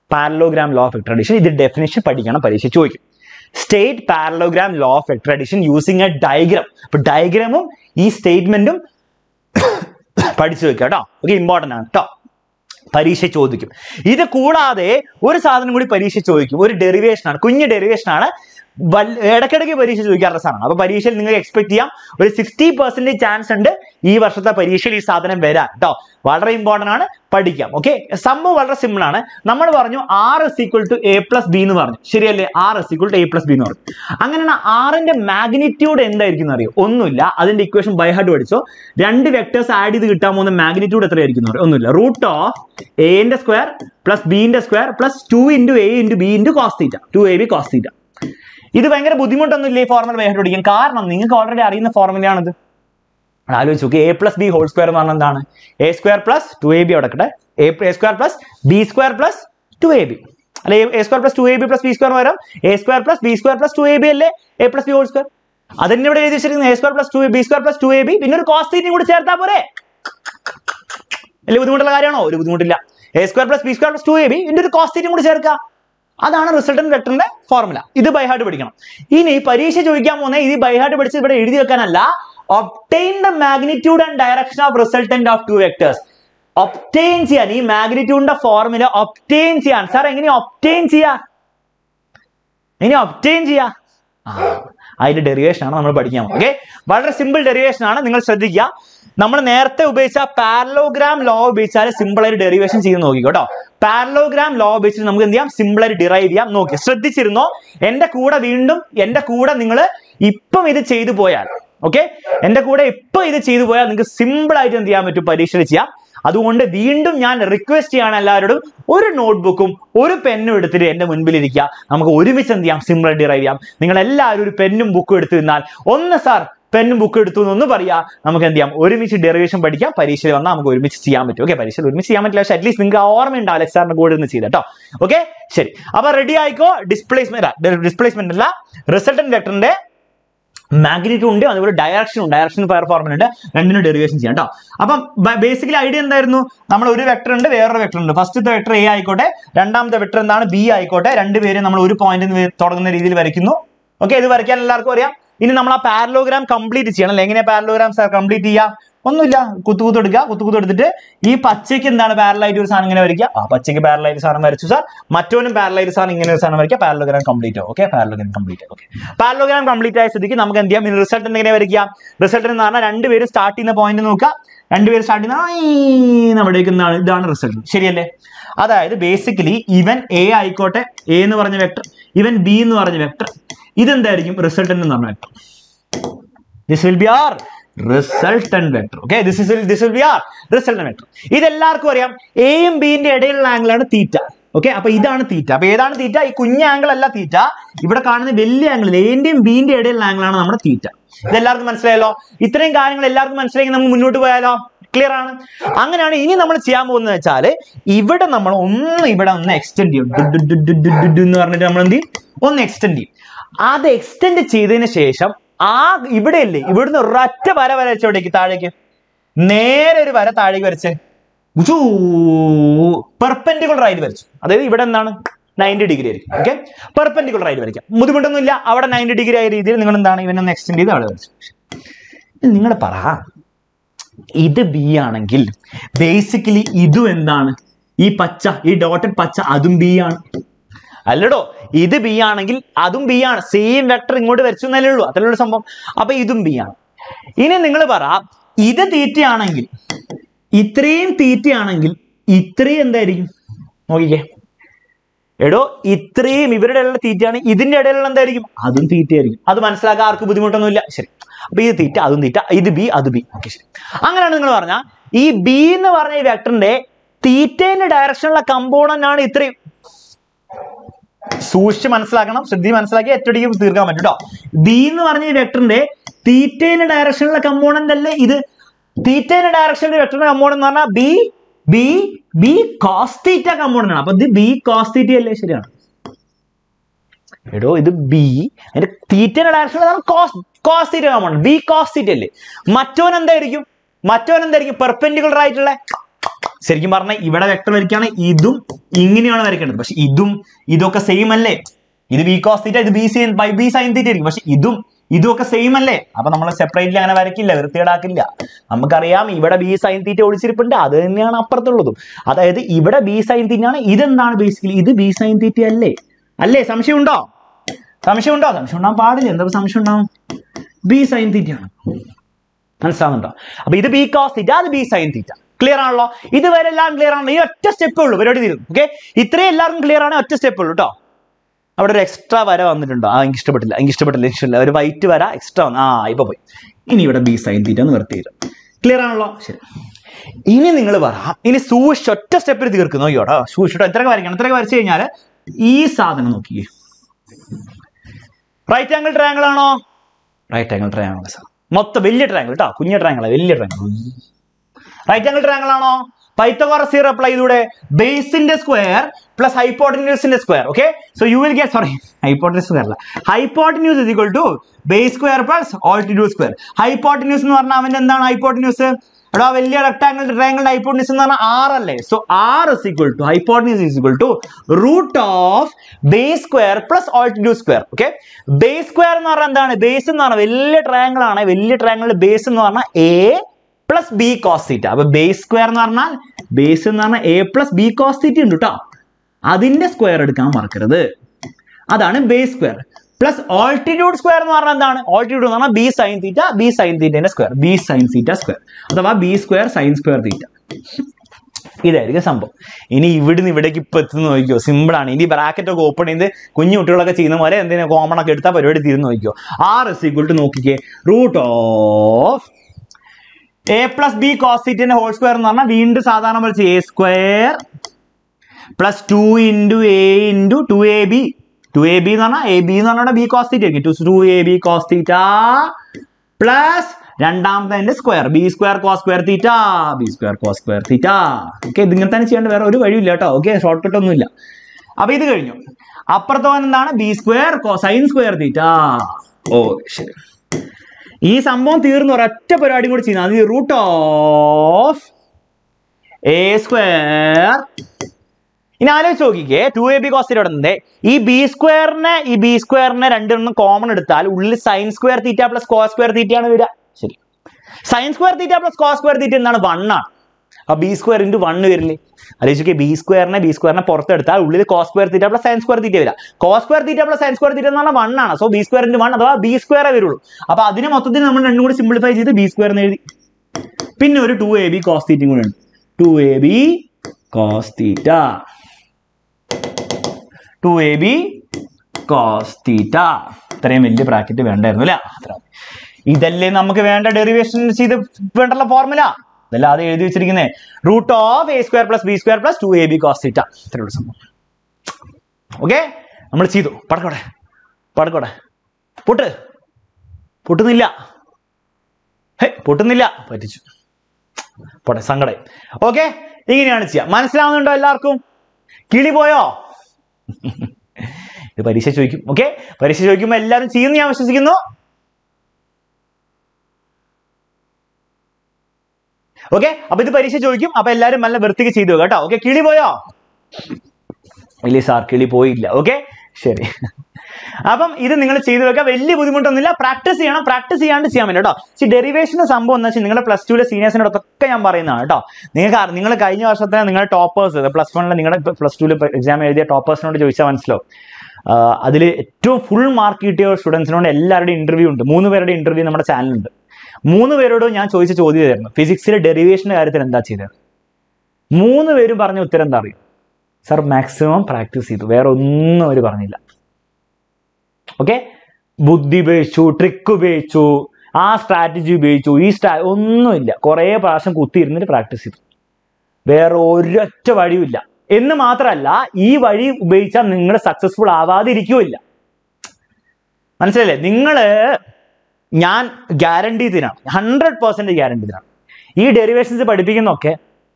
Parallelogram law of എക്ട്രഡിഷൻ ഇത് definition പഠിക്കണം പരീക്ഷ ചോദിക്കും state parallelogram law of addition using a diagram അപ്പൊ ഡയഗ്രാമും ഈ സ്റ്റേറ്റ്മെന്റും പഠിച്ചു വെക്കുക കേട്ടോ ഓക്കെ ഇമ്പോർട്ടൻ്റ് ആണ് കേട്ടോ പരീക്ഷ ചോദിക്കും ഇത് കൂടാതെ ഒരു സാധനം കൂടി പരീക്ഷ ചോദിക്കും ഒരു ഡെറിവേഷൻ ആണ് കുഞ്ഞ് ഡെറിവേഷൻ ആണ് വൽ- ഇടയ്ക്കിടയ്ക്ക് പരീക്ഷ ചോദിക്കാറുള്ള സാധനമാണ് അപ്പൊ പരീക്ഷയിൽ നിങ്ങൾക്ക് എക്സ്പെക്ട് ചെയ്യാം ഒരു സിക്സ്റ്റി പെർസെന്റേജ് ചാൻസ് ഉണ്ട് ഈ വർഷത്തെ പരീക്ഷയിൽ ഈ സാധനം വരാൻ കേട്ടോ വളരെ ഇമ്പോർട്ടൻ്റ് ആണ് പഠിക്കാം ഓക്കെ സംഭവം വളരെ സിമ്പിൾ ആണ് നമ്മൾ പറഞ്ഞു R S equal to A plus B എന്ന് പറഞ്ഞു ശരിയല്ലേ R S equal to A plus B എന്ന് പറഞ്ഞു അങ്ങനെയാണ് ആറിന്റെ മാഗ്നിറ്റ്യൂഡ് എന്തായിരിക്കും എന്ന് അറിയോ ഒന്നുമില്ല അതിന്റെ ഇക്വേഷൻ ബൈഹാർട്ട് പഠിച്ചോ രണ്ട് വെക്ടേഴ്സ് ആഡ് ചെയ്ത് കിട്ടാൻ പോകുന്ന മാഗ്നിറ്റ്യൂഡ് എത്രയായിരിക്കും എന്ന് പറയും ഒന്നുമില്ല റൂട്ട് ഓഫ് എന്റെ സ്ക്വയർ പ്ലസ് ബിന്റെ square plus two into A into B into cos theta two A B cos theta ഇത് ഭയങ്കര ബുദ്ധിമുട്ടൊന്നും ഇല്ല ഈ ഫോർമുല ബൈഹാർട്ട് പഠിക്കാൻ കാരണം നിങ്ങൾക്ക് ഓൾറെഡി അറിയുന്ന ഫോർമുലയാണിത് ആലോചിച്ച് നോക്കി A plus B whole square എന്ന് പറഞ്ഞാൽ എന്താണ് A square plus two A B അടക്കട്ടെ A A square plus B square plus two A B അല്ലെ A square plus two A B plus B square വരാം A square plus B square plus two A B അല്ലേ A plus B whole square അതിന്റെ ഇവിടെ എഴുതി വെച്ചിരിക്കുന്നത് A square plus two B square plus two A B പിന്നെ ഒരു cos തീറ്റയും കൂടി ചേർത്താൽ പോരെ വലിയ ബുദ്ധിമുട്ടുള്ള കാര്യമാണോ ഒരു ബുദ്ധിമുട്ടില്ല A square plus B square plus two A B ഇതിന്റെ ഒരു കോസ് തീറ്റയും കൂടി ചേർക്കുക അതാണ് റിസൾട്ടന്റ് വെക്ടറിന്റെ ഫോർമുല ഇത് ബൈഹാർട്ട് പഠിക്കണം ഇനി പരീക്ഷ ചോദിക്കാൻ പോകുന്ന ഇത് ബൈഹാർട്ട് പഠിച്ച് ഇവിടെ എഴുതി വെക്കാനല്ല obtain the magnitude and direction of resultant of two vectors obtain ചെയ്യാൻ ഈ മാഗ്നിറ്റ്യൂഡിന്റെ ഫോർമുല ഒപ്റ്റൈൻ ചെയ്യാൻ സാർ എങ്ങനെ ഒപ്റ്റൈൻ ചെയ്യാ ഇനി ഒപ്റ്റൈൻ ചെയ്യാ ആ, അതിന്റെ ഡെറിവേഷൻ ആണ് നമ്മൾ പഠിക്കാൻ ഓക്കെ വളരെ സിമ്പിൾ ഡെറിവേഷൻ ആണ് നിങ്ങൾ ശ്രദ്ധിക്കുക നമ്മൾ നേരത്തെ ഉപയോഗിച്ച പാരലോഗ്രാം ലോ ഉപയോഗിച്ചാൽ സിമ്പിൾ ആയിട്ട് ഡെറിവേഷൻ ചെയ്ത് നോക്കിക്കോ കേട്ടോ പാരലോഗ്രാം ലോ ഉപയോഗിച്ചിട്ട് നമുക്ക് എന്ത് ചെയ്യാം സിമ്പിൾ ആയിട്ട് ഡിറൈവ് ചെയ്യാം നോക്കി ശ്രദ്ധിച്ചിരുന്നോ എന്റെ കൂടെ വീണ്ടും എന്റെ കൂടെ നിങ്ങൾ ഇപ്പം ഇത് ചെയ്തു പോയാൽ ഓക്കെ എന്റെ കൂടെ ഇപ്പൊ ഇത് ചെയ്തു പോയാൽ നിങ്ങൾക്ക് സിമ്പിൾ ആയിട്ട് എന്ത് ചെയ്യാൻ പറ്റും പരീക്ഷയിൽ ചെയ്യാം അതുകൊണ്ട് വീണ്ടും ഞാൻ റിക്വസ്റ്റ് ചെയ്യാണ് എല്ലാവരോടും ഒരു നോട്ട്ബുക്കും ഒരു പെന്നും എടുത്തിട്ട് എന്റെ മുൻപിൽ ഇരിക്കുക നമുക്ക് ഒരുമിച്ച് എന്ത് ചെയ്യാം സിമ്പിൾ ഡിറൈവ് ചെയ്യാം നിങ്ങൾ എല്ലാവരും ഒരു പെന്നും ബുക്കും എടുത്തു നിന്നാൽ ഒന്ന് സാർ പെന്നും ബുക്കും എടുത്തു എന്നൊന്ന് പറയാ നമുക്ക് എന്ത് ചെയ്യാം ഒരുമിച്ച് ഡെറിവേഷൻ പഠിക്കാം പരീക്ഷയിൽ വന്നാൽ നമുക്ക് ഒരുമിച്ച് ചെയ്യാൻ പറ്റും ഓക്കെ പരീക്ഷയിൽ ഒരുമിച്ച് ചെയ്യാൻ പറ്റില്ല പക്ഷേ അറ്റ്ലീസ്റ്റ് നിങ്ങൾക്ക് ഓർമ്മ ഉണ്ടാവില്ല സാറിന്റെ കൂടെ നിന്ന് ചെയ്തോ ഓക്കെ ശരി അപ്പൊ റെഡി ആയിക്കോ ഡിസ്പ്ലേസ്മെന്റ് ഡിസ്പ്ലേസ്മെന്റ് അല്ല റിസൾട്ടന്റ് വെക്ടറിന്റെ മാഗ്നിറ്റ്യൂഡ് ഉണ്ട് അതുപോലെ ഡയറക്ഷൻ ഉണ്ട് ഡയറക്ഷൻ പയർ ഫോർമുല ഉണ്ട് രണ്ടിനും ഡെറിവേഷൻ ചെയ്യാം കേട്ടോ അപ്പം ബേസിക്കലി ഐഡിയ എന്തായിരുന്നു നമ്മൾ ഒരു വെക്ടർ ഉണ്ട് വേറൊരു വെക്ടർ ഉണ്ട് ഫസ്റ്റത്തെ വെക്ടർ എ ആയിക്കോട്ടെ രണ്ടാമത്തെ വെക്ടർ എന്താണ് ബി ആയിക്കോട്ടെ രണ്ടുപേരും നമ്മൾ ഒരു പോയിന്റ് തുടങ്ങുന്ന രീതിയിൽ വരയ്ക്കുന്നു ഓക്കെ ഇത് വരയ്ക്കാൻ എല്ലാവർക്കും അറിയാം ഇനി നമ്മൾ ആ പാരലോഗ്രാം കംപ്ലീറ്റ് ചെയ്യണം അല്ലെ എങ്ങനെ പാരലോഗ്രാം സാർ കംപ്ലീറ്റ് ചെയ്യാം ഒന്നുമില്ല കുത്തുകുത്ത് എടുക്കുക കുത്തുകുത്ത് എടുത്തിട്ട് ഈ പച്ചയ്ക്ക് എന്താണ് പാരലായിട്ട് ഒരു സാധനം ഇങ്ങനെ വരയ്ക്കുക ആ പച്ചയ്ക്ക് പാരലായിട്ട് സാധനം വരച്ചു സാർ മറ്റോനും പാരലായിട്ട് സാധനം ഇങ്ങനെ ഒരു സാധനം വരയ്ക്കുക parallelogram complete okay parallelogram complete okay parallelogram complete ആയ സ്ഥിതിക്ക് നമുക്ക് എന്ത് ചെയ്യാം റിസൾട്ട് എങ്ങനെ വരയ്ക്കാം റിസൾട്ട് എന്ന് പറഞ്ഞാൽ രണ്ടുപേരും സ്റ്റാർട്ട് ചെയ്യുന്ന പോയിന്റ് നോക്കുക രണ്ടുപേരും സ്റ്റാർട്ട് ചെയ്യുന്ന അവിടേക്ക് എന്താണ് ഇതാണ് റിസൾട്ട് ശരിയല്ലേ അതായത് ബേസിക്കലി ഇവൻ എ ആയിക്കോട്ടെ എ എന്ന് പറഞ്ഞ വെക്ടർ ഇവൻ ബി എന്ന് പറഞ്ഞ വെക്ടർ ഇതെന്തായിരിക്കും റിസൾട്ടന്റ് എന്ന് പറഞ്ഞ vector this will be R resultant vector okay this is this will be R resultant vector ഇതെല്ലാവർക്കും അറിയാം എയും ബിന്റെ ഇടയിലുള്ള ആംഗിൾ ആണ് തീറ്റ ഓക്കെ അപ്പൊ ഇതാണ് തീറ്റ അപ്പൊ ഏതാണ് തീറ്റ ഈ കുഞ്ഞ ആംഗിൾ അല്ല തീറ്റ ഇവിടെ കാണുന്ന വലിയ ആംഗിൾ എന്റെയും ബിന്റെ ഇടയിലുള്ള ആംഗിൾ ആണ് നമ്മുടെ തീറ്റ ഇതെല്ലാവർക്കും മനസ്സിലായല്ലോ ഇത്രയും കാര്യങ്ങൾ എല്ലാവർക്കും മനസ്സിലായെങ്കിൽ നമുക്ക് മുന്നോട്ട് പോയാലോ ക്ലിയർ ആണ് അങ്ങനെയാണ് ഇനി നമ്മൾ ചെയ്യാൻ പോകുന്നത് വെച്ചാൽ ഇവിടെ നമ്മൾ ഒന്ന് ഇവിടെ ഒന്ന് എക്സ്റ്റെൻഡ് ചെയ്യും ഡു ഡു ഡു ഡു ഡു ഡു ഡു എന്ന് പറഞ്ഞിട്ട് നമ്മൾ എന്ത് ചെയ്യും ഒന്ന് എക്സ്റ്റെൻഡ് ചെയ്യും അത് എക്സ്റ്റെൻഡ് ചെയ്തതിന് ശേഷം ആ ഇവിടെയല്ലേ ഇവിടുന്ന് ഒരൊറ്റ വര വരച്ചോടേക്ക് താഴേക്ക് നേരെ ഒരു വര താഴേക്ക് വരച്ച് പെർപെൻഡിക്കുലർ ആയിട്ട് വരച്ചു അതായത് ഇവിടെ എന്താണ് നയൻറ്റി ഡിഗ്രി ആയിരിക്കും ഓക്കെ പെർപെൻഡിക്കുലർ ആയിട്ട് വരയ്ക്കാം ബുദ്ധിമുട്ടൊന്നുമില്ല അവിടെ നയൻറ്റി ഡിഗ്രി ആയ രീതിയിൽ നിങ്ങൾ എന്താണ് ഇവനൊന്ന് എക്സ്റ്റെൻഡ് ചെയ്ത് അവിടെ വരച്ചു നിങ്ങൾ പറ ഇത് ബി ആണെങ്കിൽ ബേസിക്കലി ഇതും എന്താണ് ഈ പച്ച ഈ ഡോട്ടഡ് പച്ച അതും ബി ആണ് അല്ലടോ ഇത് ബി ആണെങ്കിൽ അതും ബി ആണ് സെയിം വെക്ടർ ഇങ്ങോട്ട് വരച്ചു എന്നല്ലേ ഉള്ളൂ അത്രേ ഉള്ളൂ സംഭവം അപ്പൊ ഇതും ബി ആണ് ഇനി നിങ്ങൾ പറ ഇത് തീറ്റയാണെങ്കിൽ ഇത്രയും തീറ്റയാണെങ്കിൽ ഇത്രയും എന്തായിരിക്കും നോക്കിക്കേ എടോ ഇത്രയും ഇവരുടെ ഇടയിലുള്ള തീറ്റയാണ് ഇതിന്റെ ഇടയിലുള്ള എന്തായിരിക്കും അതും തീറ്റയായിരിക്കും അത് മനസ്സിലാക്കാൻ ആർക്ക് ബുദ്ധിമുട്ടൊന്നുമില്ല ശരി അപ്പൊ ഇത് തീറ്റ അതും തീറ്റ ഇത് ബി അത് ബി ഓക്കെ ശരി അങ്ങനെയാണ് നിങ്ങൾ പറഞ്ഞാൽ ഈ ബി എന്ന് പറഞ്ഞ ഈ വെക്ടറിന്റെ തീറ്റേന്റെ ഡയറക്ഷനിലുള്ള കമ്പോണന്റ് ആണ് ഇത്രയും സൂക്ഷിച്ച് മനസ്സിലാക്കണം ശ്രദ്ധി മനസ്സിലാക്കി ഒറ്റയടിക്ക് തീർക്കാൻ പറ്റും കേട്ടോ ബി എന്ന് പറഞ്ഞ ഈ വെക്ടറിന്റെ തീറ്റേന്റെ ഡയറക്ഷനിലുള്ള കമ്പോണന്റ് അല്ലേ ഇത് തീറ്റേന്റെ ഡയറക്ഷനിലെ വെക്ടറിന്റെ കമ്പോണന്റ് എന്ന് പറഞ്ഞാൽ B B B cos theta component ആണ് അപ്പൊ ഇത് ബി കോസ് തീറ്റ അല്ലേ ശരിയാണ് എടോ ഇത് ബി അതിന്റെ തീറ്റയുടെ ഡയറക്ഷനിൽ cos cos theta component B cos theta അല്ലേ മറ്റോൻ എന്തായിരിക്കും മറ്റോൻ എന്തായിരിക്കും പെർപെൻഡിക്കുലർ ആയിട്ടുള്ള ശരിക്കും പറഞ്ഞാൽ ഇവിടെ വെക്ടർ വരയ്ക്കുകയാണ് ഇതും ഇങ്ങനെയാണ് വരയ്ക്കേണ്ടത് പക്ഷെ ഇതും ഇതൊക്കെ സെയിം അല്ലേ ഇത് ബി കോസ് തീറ്റ ഇത് B C by B sine theta ആയിരിക്കും പക്ഷെ ഇതും ഇതും ഒക്കെ സെയിം അല്ലേ അപ്പൊ നമ്മൾ സെപ്പറേറ്റ്ലി അങ്ങനെ വരയ്ക്കില്ല വൃത്തികേടാക്കില്ല നമുക്കറിയാം ഇവിടെ ബി സൈൻ തീറ്റ ഒളിച്ചിരിപ്പുണ്ട് അത് തന്നെയാണ് അപ്പുറത്തുള്ളതും അതായത് ഇവിടെ ബി സൈൻ തീറ്റ ആണ് ഇതെന്താണ് ബേസിക്കലി ഇത് ബി സൈൻ തീറ്റ അല്ലേ അല്ലേ സംശയമുണ്ടോ സംശയമുണ്ടോ സംശയം ഉണ്ടാകാൻ പാടില്ല എന്താ സംശയം ഉണ്ടാവും ബി സൈൻ തീറ്റയാണ് മനസ്സിലാവുന്നുണ്ടോ അപ്പൊ ഇത് ബി കോസ് തീറ്റ അത് ബി സൈൻ തീറ്റ ക്ലിയർ ആണല്ലോ ഇതുവരെ എല്ലാം ക്ലിയർ ആണല്ലോ ഈ ഒറ്റ സ്റ്റെപ്പേ ഉള്ളൂ പരിപാടി തീരും ഓക്കെ ഇത്രയും എല്ലാവർക്കും ക്ലിയർ ആണ് ഒറ്റ സ്റ്റെപ്പേ ഉള്ളൂ കേട്ടോ അവിടെ ഒരു എക്സ്ട്രാ വര വന്നിട്ടുണ്ടോ ആ എനിക്ക് ഇഷ്ടപ്പെട്ടില്ല എനിക്ക് ഇഷ്ടപ്പെട്ടില്ല ഇഷ്ടമില്ല ഒരു വൈറ്റ് വര എക്സ്ട്രാ വന്നു ആ ഇപ്പൊ പോയി ഇനി ഇവിടെ ബി സൈൻ തീറ്റ എന്ന് നിർത്തി തരും ക്ലിയർ ആണല്ലോ ശരി ഇനി നിങ്ങൾ പറ ഇനി സൂക്ഷിച്ച് ഒറ്റ സ്റ്റെപ്പിൽ തീർക്കുന്നു അയ്യോടാ സൂക്ഷിച്ചിട്ടോ എത്രയൊക്കെ വരയ്ക്കണം എത്രയൊക്കെ വരച്ചു കഴിഞ്ഞാൽ ഈ സാധനം നോക്കിയേ റൈറ്റ് ആംഗിൾ ട്രയാങ്കിൾ ആണോ റൈറ്റ് ആംഗിൾ ട്രയാങ്കിൾ സാർ മൊത്തം വലിയ ട്രയാങ്കിൾ കേട്ടോ കുഞ്ഞ ട്രയാങ്കിൾ വലിയ ട്രയാങ്കിൾ റൈറ്റ് ആംഗിൾ ട്രയാങ്കിൾ ആണോ പൈത്തഗോറസ് തിയറം അപ്ലൈ ചെയ്തൂടെ ബേസിന്റെ സ്ക്വയർ പ്ലസ് ഹൈപ്പോട്ടന്യൂസിന്റെ square okay so you will get sorry hypotenuse square അല്ല hypotenuse is equal to base square plus altitude square hypotenuse എന്ന് പറഞ്ഞാൽ അവന്റെ എന്താണ് ഹൈപ്പോട്ടന്യൂസ് എടാ വലിയ റെക്ടാംഗിൾ ട്രയാംഗിൾ ഹൈപ്പോട്ടന്യൂസ് എന്ന് പറഞ്ഞാൽ ആർ അല്ലേ so R is equal to hypotenuse is equal to root of base square plus altitude square okay base square എന്ന് പറഞ്ഞാൽ എന്താണ് ബേസ് എന്ന് പറഞ്ഞാൽ വലിയ ട്രയാംഗിൾ ആണ് വലിയ ട്രയാംഗിൾ ബേസ് എന്ന് പറഞ്ഞാൽ A plus B cos theta അപ്പൊ ബേസ് സ്ക്വയർ എന്ന് പറഞ്ഞാൽ ബേസ് എന്ന് പറഞ്ഞാൽ A plus B cos theta ഉണ്ട് കേട്ടോ അതിന്റെ സ്ക്വയർ എടുക്കാൻ മറക്കരുത് അതാണ് base square plus altitude square എന്ന് പറഞ്ഞാൽ എന്താണ് ഓൾട്ടിറ്റ്യൂഡ് എന്ന് പറഞ്ഞാൽ B sine theta B sine തീറ്റന്റെ square B sine theta square അഥവാ B square sine square theta ഇതായിരിക്കും സംഭവം ഇനി ഇവിടുന്ന് ഇവിടേക്ക് ഇപ്പൊ എത്തുന്ന നോക്കിയോ സിമ്പിൾ ആണ് ഇനി ബ്രാക്കറ്റ് ഒക്കെ ഓപ്പൺ ചെയ്ത് കുഞ്ഞു കുട്ടികളൊക്കെ ചെയ്യുന്ന പോലെ എന്തിനാ കോമൺ ഒക്കെ എടുത്താൽ പരിപാടി തീർന്ന് നോക്കിയോ ആർ എസ് ഈക്വൽ ടു നോക്കിക്കേ root of A plus B കോസിറ്റിന്റെ ഹോൾ സ്ക്വയർ എന്ന് പറഞ്ഞാൽ വീണ്ടും സാധാരണ പോലെ A square plus two into A into two A B two A B എന്ന് പറഞ്ഞാൽ എ ബി എന്ന് പറഞ്ഞാൽ ബി കോസ്തീറ്റ ആയിരിക്കും two two A B cos theta plus രണ്ടാമത്തെ square B square cos square theta B square cos square theta okay ഇതിങ്ങനെ തന്നെ ചെയ്യേണ്ട വേറെ ഒരു വഴിയില്ല കേട്ടോ ഓക്കെ ഷോർട്ട് കട്ട് ഒന്നുമില്ല അപ്പൊ ഇത് കഴിഞ്ഞു അപ്പുറത്തെ എന്താണ് B square sine square theta ഓ ശരി ഈ സംഭവം തീർന്നു ഒരൊറ്റ പരിപാടി കൂടി ചെയ്യുന്നത് അത് റൂട്ട് ഓഫ് എ സ്ക്വയർ ഇനി ആലോചിച്ച് നോക്കിക്കേ ടു എ ബി കോസ്റ്റ് ഇവിടെ ഈ ബി സ്ക്വയറിനെ ഈ ബി സ്ക്വയറിനെ രണ്ടെണ്ണം കോമൺ എടുത്താൽ ഉള്ളിൽ sine square theta plus cos square തീറ്റയാണ് വരിക ശരി sine square theta plus cos square theta എന്താണ് വൺ ആണ് അപ്പൊ ബി സ്ക്വയർ ഇൻറ്റു വൺ വരില്ലേ ആലോചിക്കേ ബി സ്ക്വയറിനെ ബി സ്ക്വയറിനെ പുറത്തെടുത്താൽ ഉള്ളിൽ cos square theta plus sine square theta വരിക cos square theta plus sine square theta എന്ന് പറഞ്ഞാൽ വൺ ആണ് so B square into one അഥവാ ബി സ്ക്വയറേ വരുള്ളൂ അപ്പൊ അതിന് മൊത്തത്തിൽ നമ്മൾ രണ്ടും കൂടി സിംപ്ലിഫൈ ചെയ്ത് ബി സ്ക്വയർ എന്ന് എഴുതി പിന്നെ ഒരു ടു എ ബി കോസ് തീറ്റയും കൂടെ ഉണ്ട് two A B cos theta two A B cos theta ഇത്രയും വലിയ ബ്രാക്കറ്റ് വേണ്ടായിരുന്നു അല്ലേ അത്ര മതി. ഇതല്ലേ നമുക്ക് വേണ്ട ഡെറിവേഷൻ ചെയ്ത് വേണ്ടുള്ള ഫോർമുല ഇതല്ല അത് എഴുതി വെച്ചിരിക്കുന്നത് root of A square plus B square plus two A B cos theta ഇത്രയുള്ള സംഭവം ഓക്കെ നമ്മൾ ചെയ്തു പടക്കോടെ പടക്കോടെ പൊട്ട് പൊട്ടുന്നില്ല ഹേ പൊട്ടുന്നില്ല പറ്റിച്ചു പോട്ടെ സങ്കടം ഓക്കെ ഇങ്ങനെയാണ് ചെയ്യുക മനസ്സിലാവുന്നുണ്ടോ എല്ലാവർക്കും കിളി പോയോ ഇത് പരീക്ഷ ചോദിക്കും ഓക്കെ പരീക്ഷ ചോദിക്കുമ്പോൾ എല്ലാവരും ചെയ്യുമെന്ന് ഞാൻ വിശ്വസിക്കുന്നു ഓക്കെ അപ്പൊ ഇത് പരീക്ഷ ചോദിക്കും അപ്പൊ എല്ലാവരും നല്ല വൃത്തിക്ക് ചെയ്തു വെക്കുക കേട്ടോ ഓക്കെ കിളി പോയോ ഇല്ലേ സാർ കിളി പോയില്ല ഓക്കെ ശരി അപ്പം ഇത് നിങ്ങൾ ചെയ്തു വെക്കുക വലിയ ബുദ്ധിമുട്ടൊന്നുമില്ല പ്രാക്ടീസ് ചെയ്യണം പ്രാക്ടീസ് ചെയ്യാണ്ട് ചെയ്യാൻ പറ്റും കേട്ടോ പക്ഷേ ഡെറിവേഷന് സംഭവം എന്ന് വെച്ചാൽ നിങ്ങളുടെ പ്ലസ് ടുവിലെ സീനിയേഴ്സിനോടൊക്കെ ഞാൻ പറയുന്നതാണ് കേട്ടോ നിങ്ങൾക്ക് നിങ്ങൾ കഴിഞ്ഞ വർഷത്തെ നിങ്ങളുടെ ടോപ്പേഴ്സ് പ്ലസ് വണ്ണിൽ നിങ്ങളുടെ പ്ലസ് ടുവിൽ എക്സാം എഴുതിയ ടോപ്പേഴ്സിനോട് ചോദിച്ചാൽ മനസ്സിലാവും അതിൽ ഏറ്റവും ഫുൾ മാർക്ക് കിട്ടിയ സ്റ്റുഡൻസിനോട് എല്ലാവരുടെയും ഇന്റർവ്യൂ ഉണ്ട് മൂന്ന് പേരുടെ ഇന്റർവ്യൂ നമ്മുടെ ചാനലുണ്ട് മൂന്ന് പേരോട് ഞാൻ ചോദിച്ച ചോദ്യം ഇതായിരുന്നു ഫിസിക്സിലെ ഡെറിവേഷന്റെ കാര്യത്തിൽ എന്താ ചെയ്തത് മൂന്ന് പേരും പറഞ്ഞ ഉത്തരം എന്താ അറിയും സാർ മാക്സിമം പ്രാക്ടീസ് ചെയ്തു വേറെ ഒന്നും അവർ പറഞ്ഞില്ല ഓക്കെ ബുദ്ധി ഉപയോഗിച്ചു ട്രിക്ക് ഉപയോഗിച്ചു ആ സ്ട്രാറ്റജി ഉപയോഗിച്ചു ഈ സ്ട്രാ ഒന്നുമില്ല കുറേ പ്രാവശ്യം കുത്തിയിരുന്നിട്ട് പ്രാക്ടീസ് ചെയ്തു വേറെ ഒരൊറ്റ വഴിയുമില്ല എന്ന് മാത്രമല്ല ഈ വഴി ഉപയോഗിച്ചാൽ നിങ്ങൾ സക്സസ്ഫുൾ ആവാതിരിക്കുകയില്ല മനസ്സിലല്ലേ നിങ്ങൾ ഞാൻ ഗ്യാരണ്ടി തരാണ് ഹൺഡ്രഡ് പെർസെൻറ്റ് ഗ്യാരണ്ടി തരാണ് ഈ ഡെറിവേഷൻസ് പഠിപ്പിക്കുന്നൊക്കെ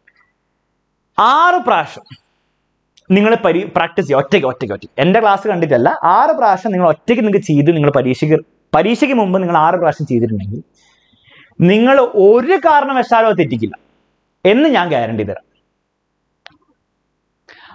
ആറ് പ്രാവശ്യം നിങ്ങൾ പരി പ്രാക്ടീസ് ചെയ്യുക ഒറ്റയ്ക്ക് ഒറ്റയ്ക്ക് ഒറ്റയ്ക്ക് എൻ്റെ ക്ലാസ് കണ്ടിട്ടല്ല ആറ് പ്രാവശ്യം നിങ്ങൾ ഒറ്റയ്ക്ക് നിങ്ങൾക്ക് ചെയ്ത് നിങ്ങൾ പരീക്ഷയ്ക്ക് പരീക്ഷയ്ക്ക് മുമ്പ് നിങ്ങൾ ആറ് പ്രാവശ്യം ചെയ്തിട്ടുണ്ടെങ്കിൽ നിങ്ങൾ ഒരു കാരണവശാലോ തെറ്റിക്കില്ല എന്ന് ഞാൻ ഗ്യാരണ്ടി തരാം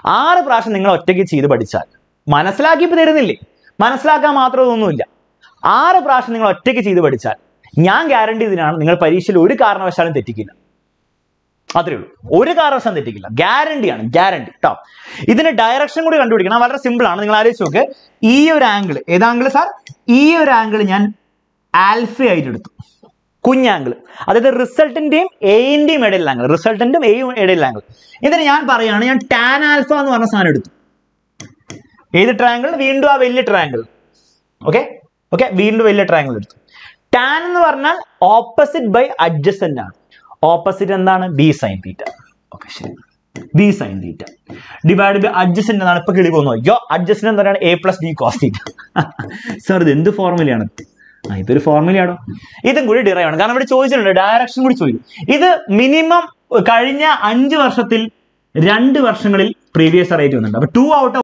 ആറ് പ്രാവശ്യം നിങ്ങൾ ഒറ്റയ്ക്ക് ചെയ്ത് പഠിച്ചാൽ മനസ്സിലാക്കി ഇപ്പൊ തരുന്നില്ലേ മനസ്സിലാക്കാൻ മാത്രം ഒന്നുമില്ല ആറ് പ്രാവശ്യം നിങ്ങൾ ഒറ്റയ്ക്ക് ചെയ്ത് പഠിച്ചാൽ ഞാൻ ഗ്യാരണ്ടി ഇതിനാണ് നിങ്ങൾ പരീക്ഷയിൽ ഒരു കാരണവശാലും തെറ്റിക്കില്ല അത്രേ ഉള്ളൂ ഒരു കാരണവശാലും തെറ്റിക്കില്ല ഗ്യാരണ്ടിയാണ് ഗ്യാരണ്ടി കേട്ടോ ഇതിന്റെ ഡയറക്ഷൻ കൂടി കണ്ടുപിടിക്കണം വളരെ സിമ്പിൾ ആണ് നിങ്ങൾ ആലോചിച്ച് നോക്ക് ഈ ഒരു ആംഗിൾ ഏതാംഗിൾ സാർ ഈ ഒരു ആംഗിൾ ഞാൻ ആൽഫ ആയിട്ട് എടുത്തു കുഞ്ഞാംഗിൾ അതായത് റിസൾട്ടിന്റെയും എയിന്റെയും ഇടയിൽ ആംഗിൾ റിസൾട്ടിന്റെയും എയും ഇടയിൽ ആംഗിൾ ഇതിന് ഞാൻ പറയുകയാണ് ഞാൻ ടാൻ ആൽഫ എന്ന് പറഞ്ഞ സാധനം എടുത്തു ഏത് ട്രയാങ്കിൾ വീണ്ടും ആ വലിയ ട്രയാങ്കിൾ ഓക്കെ ഓക്കെ വീണ്ടും വലിയ ട്രയാങ്കിൾ എടുത്തു ടാൻ എന്ന് പറഞ്ഞാൽ ഓപ്പോസിറ്റ് ബൈ അഡ്ജസ്റ്റന്റ് ആണ് ഓപ്പോസിറ്റ് എന്താണ് ബി സൈൻ തീറ്റ ഓക്കെ ശരി B sine theta divide by adjacent എന്നാണ് ഇപ്പൊ കിളി പോകുന്നത് അയ്യോ അഡ്ജസ്റ്റന്റ് എന്ന് പറയുന്നത് A plus D cos theta sir ഇത് എന്ത് ഫോർമുലയാണ് ആ ഇതൊരു ഫോർമുലയാണോ ഇതും കൂടി ഡിറൈവ് ആണ് കാരണം ഇവിടെ ചോദിച്ചിട്ടുണ്ട് ഡയറക്ഷൻ കൂടി ചോദിക്കും ഇത് മിനിമം കഴിഞ്ഞ അഞ്ച് വർഷത്തിൽ രണ്ട് വർഷങ്ങളിൽ പ്രീവിയസ് റേറ്റ് വന്നിട്ടുണ്ട് അപ്പൊ ടു ഔട്ട്